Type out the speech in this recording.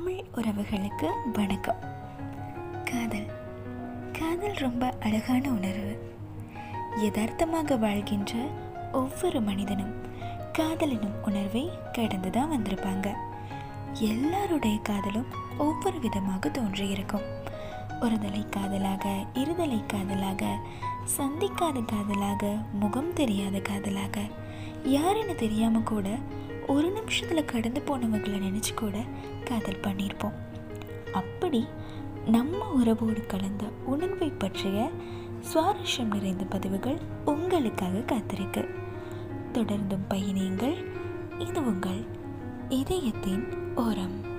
தமிழ் உறவுகளுக்கு வணக்கம் காதல் காதல் ரொம்ப அழகான உணர்வு யதார்த்தமாக வாழ்கின்ற ஒவ்வொரு மனிதனும் காதல் எனும் உணர்வை கடந்து தான் வந்திருப்பாங்க எல்லாருடைய காதலும் ஒவ்வொரு விதமாக தோன்றியிருக்கும் ஒருதலை காதலாக இருதலை காதலாக சந்திக்காத காதலாக முகம் தெரியாத காதலாக யாருன்னு தெரியாமல் கூட ஒரு நிமிஷத்தில் கடந்து போனவங்களை நினச்சி கூட காதல் பண்ணியிருப்போம் அப்படி நம்ம உறவோடு கலந்த உணர்வை பற்றிய சுவாரஸ்யம் நிறைந்த பதிவுகள் உங்களுக்காக காத்திருக்கு தொடர்ந்தும் பயணியுங்கள் இது உங்கள் இதயத்தின் ஓரம்